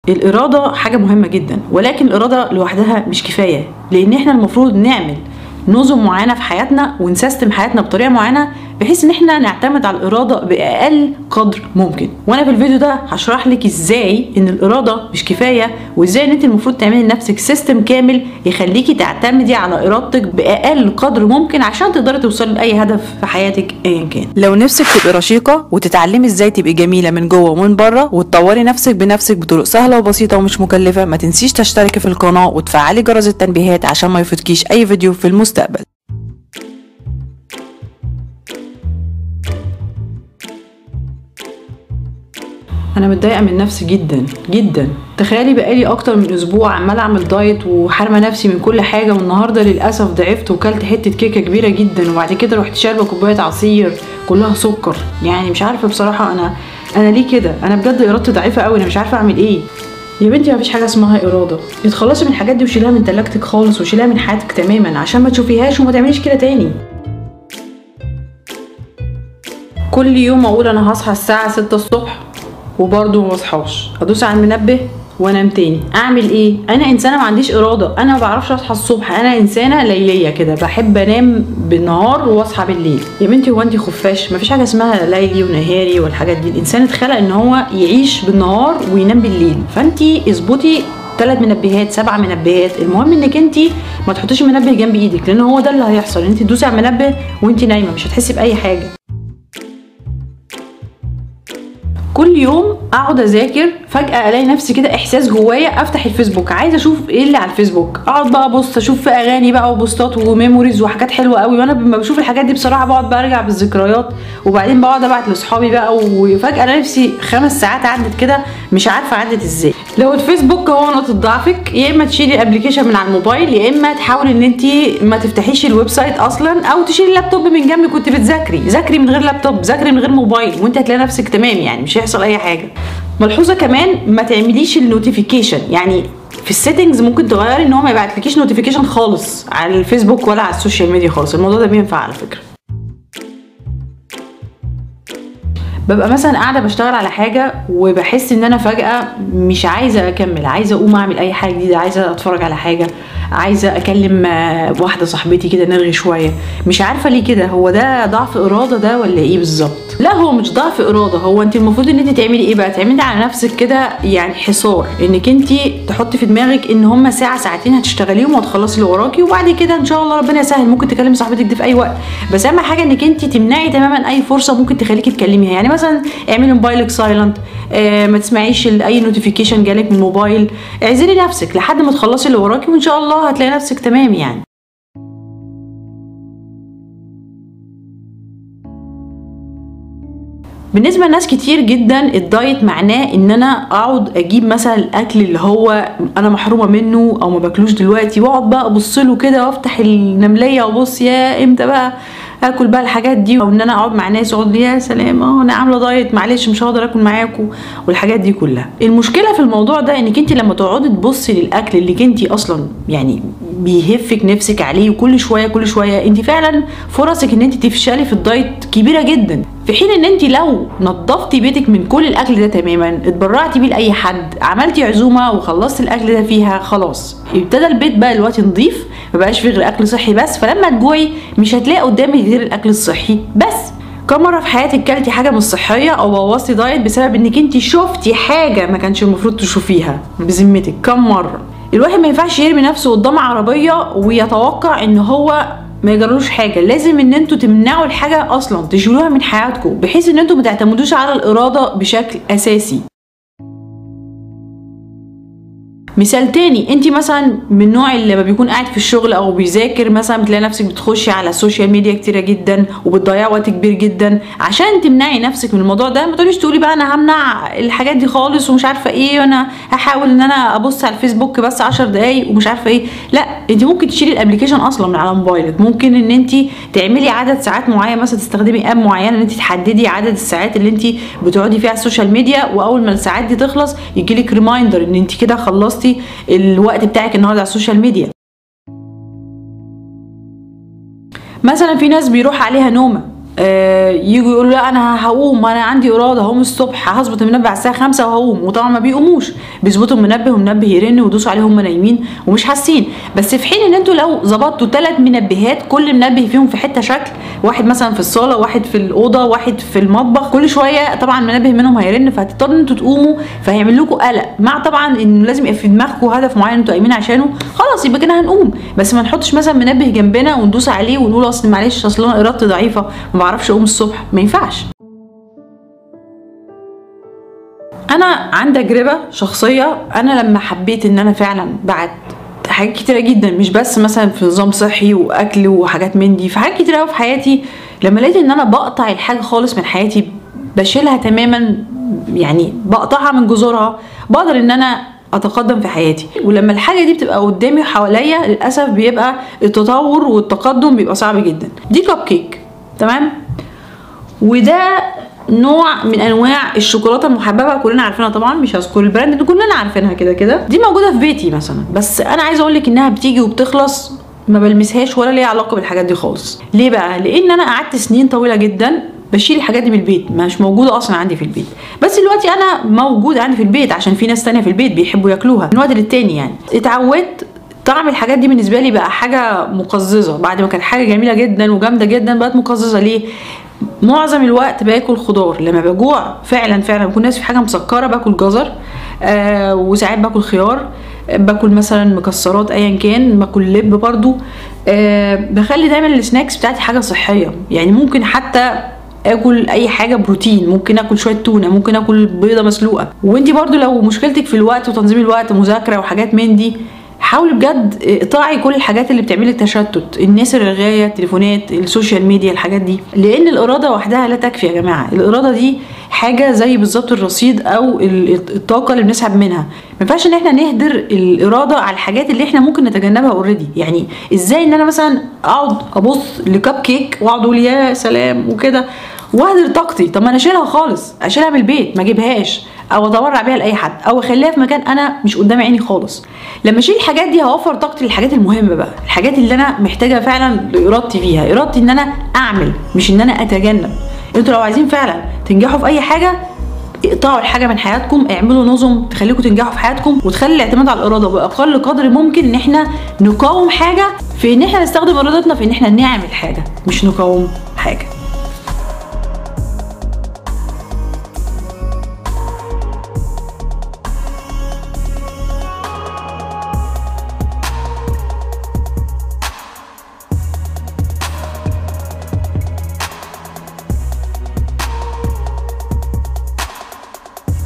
الاراده حاجه مهمه جدا ولكن الاراده لوحدها مش كفايه لان احنا المفروض نعمل نظم معينه في حياتنا ونسيستم حياتنا بطريقه معينه بحيث ان احنا نعتمد على الاراده باقل قدر ممكن وانا في الفيديو ده هشرح لك ازاي ان الاراده مش كفايه وازاي ان انت المفروض تعملي لنفسك سيستم كامل يخليكي تعتمدي على ارادتك باقل قدر ممكن عشان تقدري توصلي لاي هدف في حياتك ايا كان لو نفسك تبقي رشيقه وتتعلمي ازاي تبقي جميله من جوه ومن بره وتطوري نفسك بنفسك بطرق سهله وبسيطه ومش مكلفه ما تنسيش تشتركي في القناه وتفعلي جرس التنبيهات عشان ما يفوتكيش اي فيديو في المستقبل انا متضايقه من نفسي جدا جدا تخيلي بقالي اكتر من اسبوع عماله اعمل دايت وحارمه نفسي من كل حاجه والنهارده للاسف ضعفت وكلت حته كيكه كبيره جدا وبعد كده رحت شاربه كوبايه عصير كلها سكر يعني مش عارفه بصراحه انا انا ليه كده انا بجد ارادتي ضعيفه قوي انا مش عارفه اعمل ايه يا بنتي مفيش حاجه اسمها اراده اتخلصي من الحاجات دي وشيلها من تلاجتك خالص وشيلها من حياتك تماما عشان ما تشوفيهاش وما تعمليش كده تاني كل يوم اقول انا هصحى الساعه 6 الصبح وبرضه ما بصحاش ادوس على المنبه وانام تاني اعمل ايه انا انسانه ما عنديش اراده انا ما بعرفش اصحى الصبح انا انسانه ليليه كده بحب انام بالنهار واصحى بالليل يا بنتي هو انت خفاش مفيش حاجه اسمها ليلي ونهاري والحاجات دي الانسان اتخلق ان هو يعيش بالنهار وينام بالليل فانت اظبطي ثلاث منبهات سبع منبهات المهم انك انت ما تحطيش منبه جنب ايدك لان هو ده اللي هيحصل انت تدوسي على المنبه وانت نايمه مش هتحسي باي حاجه كل يوم اقعد اذاكر فجاه الاقي نفسي كده احساس جوايا افتح الفيسبوك عايزه اشوف ايه اللي على الفيسبوك اقعد بقى ابص اشوف في اغاني بقى وبوستات وميموريز وحاجات حلوه قوي وانا لما بشوف الحاجات دي بصراحه بقعد برجع بالذكريات وبعدين بقعد ابعت لاصحابي بقى وفجاه الاقي نفسي خمس ساعات عدت كده مش عارفه عدت ازاي لو الفيسبوك هو نقطه ضعفك يا اما تشيلي الابلكيشن من على الموبايل يا اما تحاولي ان انت ما تفتحيش الويب سايت اصلا او تشيلي اللابتوب من جنبك كنت بتذاكري ذاكري من غير لابتوب ذاكري من غير موبايل وانت هتلاقي نفسك تمام يعني مش هيحصل اي حاجه ملحوظه كمان ما تعمليش النوتيفيكيشن يعني في السيتنجز ممكن تغيري ان هو ما يبعتلكيش نوتيفيكيشن خالص على الفيسبوك ولا على السوشيال ميديا خالص الموضوع ده بينفع على فكره ببقى مثلا قاعده بشتغل على حاجه وبحس ان انا فجاه مش عايزه اكمل عايزه اقوم اعمل اي حاجه جديده عايزه اتفرج على حاجه عايزه اكلم واحده صاحبتي كده نرغي شويه مش عارفه ليه كده هو ده ضعف اراده ده ولا ايه بالظبط لا هو مش ضعف اراده هو انت المفروض ان انت تعملي ايه بقى تعملي على نفسك كده يعني حصار انك انت تحطي في دماغك ان هما ساعه ساعتين هتشتغليهم وهتخلصي اللي وراكي وبعد كده ان شاء الله ربنا يسهل ممكن تكلمي صاحبتك دي في اي وقت بس اهم حاجه انك انت تمنعي تماما اي فرصه ممكن تخليكي تكلميها يعني مثلا اعملي موبايلك سايلنت آه ما تسمعيش اي نوتيفيكيشن جالك من الموبايل اعزلي نفسك لحد ما تخلصي اللي وراكي وان شاء الله هتلاقي نفسك تمام يعني بالنسبه لناس كتير جدا الدايت معناه ان انا اقعد اجيب مثلا الاكل اللي هو انا محرومه منه او ما باكلوش دلوقتي واقعد بقى ابص له كده وافتح النمليه وابص يا امتى بقى اكل بقى الحاجات دي او ان انا اقعد مع ناس اقعد يا سلام اه انا عامله دايت معلش مش هقدر اكل معاكم والحاجات دي كلها المشكله في الموضوع ده انك انت لما تقعدي تبصي للاكل اللي انت اصلا يعني بيهفك نفسك عليه وكل شويه كل شويه انت فعلا فرصك ان انت تفشلي في الدايت كبيره جدا في حين ان انت لو نظفتي بيتك من كل الاكل ده تماما اتبرعتي بيه لاي حد عملتي عزومه وخلصتي الاكل ده فيها خلاص ابتدى البيت بقى دلوقتي نضيف ما بقاش فيه غير اكل صحي بس فلما تجوعي مش هتلاقي قدامك غير الاكل الصحي بس كم مره في حياتك كلتي حاجه مش صحيه او بوظتي دايت بسبب انك انت شفتي حاجه ما كانش المفروض تشوفيها بذمتك كم مره الواحد ما ينفعش يرمي نفسه قدام عربيه ويتوقع ان هو ما يجرلوش حاجه لازم ان انتوا تمنعوا الحاجه اصلا تشيلوها من حياتكم بحيث ان انتوا ما تعتمدوش على الاراده بشكل اساسي مثال تاني انت مثلا من النوع اللي لما بيكون قاعد في الشغل او بيذاكر مثلا بتلاقي نفسك بتخشي على السوشيال ميديا كتيره جدا وبتضيعي وقت كبير جدا عشان تمنعي نفسك من الموضوع ده ما تقوليش تقولي بقى انا همنع الحاجات دي خالص ومش عارفه ايه وانا هحاول ان انا ابص على الفيسبوك بس 10 دقايق ومش عارفه ايه لا انت ممكن تشيلي الابلكيشن اصلا من على موبايلك ممكن ان انت تعملي عدد ساعات معين مثلا تستخدمي اب معينه ان انت تحددي عدد الساعات اللي انت بتقعدي فيها على السوشيال ميديا واول ما الساعات دي تخلص يجيلك ريمايندر ان انت كده خلصتي الوقت بتاعك النهارده على السوشيال ميديا مثلا في ناس بيروح عليها نومه آه يجوا يقولوا لا انا هقوم انا عندي اراده هقوم الصبح هظبط المنبه على الساعه 5 وهقوم وطبعا ما بيقوموش بيظبطوا المنبه والمنبه يرن ويدوسوا عليه هم نايمين ومش حاسين بس في حين ان انتوا لو ظبطتوا ثلاث منبهات كل منبه فيهم في حته شكل واحد مثلا في الصاله واحد في الاوضه واحد في المطبخ كل شويه طبعا منبه منهم هيرن فهتضطروا ان انتوا تقوموا فهيعمل لكم قلق مع طبعا انه لازم يبقى في دماغكم هدف معين انتوا قايمين عشانه خلاص يبقى كده هنقوم بس ما نحطش مثلا منبه جنبنا وندوس عليه ونقول اصل معلش اصل انا ارادتي ضعيفه ما بعرفش اقوم الصبح ما ينفعش انا عندي تجربه شخصيه انا لما حبيت ان انا فعلا بعد حاجات كتيره جدا مش بس مثلا في نظام صحي واكل وحاجات من دي في حاجات كتيره قوي في حياتي لما لقيت ان انا بقطع الحاجه خالص من حياتي بشيلها تماما يعني بقطعها من جذورها بقدر ان انا اتقدم في حياتي ولما الحاجه دي بتبقى قدامي حواليا للاسف بيبقى التطور والتقدم بيبقى صعب جدا دي كب كيك تمام وده نوع من انواع الشوكولاته المحببه كلنا عارفينها طبعا مش هذكر البراند دي كلنا عارفينها كده كده دي موجوده في بيتي مثلا بس انا عايزه اقول لك انها بتيجي وبتخلص ما بلمسهاش ولا ليها علاقه بالحاجات دي خالص ليه بقى لان انا قعدت سنين طويله جدا بشيل الحاجات دي من البيت مش موجوده اصلا عندي في البيت بس دلوقتي انا موجود عندي في البيت عشان في ناس تانية في البيت بيحبوا ياكلوها من وقت للتاني يعني اتعودت طعم الحاجات دي بالنسبه لي بقى حاجه مقززه بعد ما كانت حاجه جميله جدا وجامده جدا بقت مقززه ليه معظم الوقت باكل خضار لما بجوع فعلا فعلا بكون ناس في حاجه مسكره باكل جزر آه وساعات باكل خيار باكل مثلا مكسرات ايا كان باكل لب برضو آه بخلي دايما السناكس بتاعتي حاجه صحيه يعني ممكن حتى اكل اي حاجه بروتين ممكن اكل شويه تونه ممكن اكل بيضه مسلوقه وانتي برضو لو مشكلتك في الوقت وتنظيم الوقت مذاكره وحاجات من دي حاولي بجد اقطعي كل الحاجات اللي بتعملك تشتت الناس الرغايه التليفونات السوشيال ميديا الحاجات دي لان الاراده وحدها لا تكفي يا جماعه الاراده دي حاجه زي بالظبط الرصيد او الطاقه اللي بنسحب منها ما ينفعش ان احنا نهدر الاراده على الحاجات اللي احنا ممكن نتجنبها اوريدي يعني ازاي ان انا مثلا اقعد ابص لكب كيك واقعد اقول يا سلام وكده واهدر طاقتي طب ما انا اشيلها خالص اشيلها من البيت ما اجيبهاش او اتبرع بيها لاي حد او اخليها في مكان انا مش قدام عيني خالص لما اشيل الحاجات دي هوفر طاقتي للحاجات المهمه بقى الحاجات اللي انا محتاجه فعلا لارادتي فيها ارادتي ان انا اعمل مش ان انا اتجنب انتوا لو عايزين فعلا تنجحوا في اي حاجه اقطعوا الحاجه من حياتكم اعملوا نظم تخليكم تنجحوا في حياتكم وتخلي الاعتماد على الاراده باقل قدر ممكن ان احنا نقاوم حاجه في ان احنا نستخدم ارادتنا في ان احنا نعمل حاجه مش نقاوم حاجه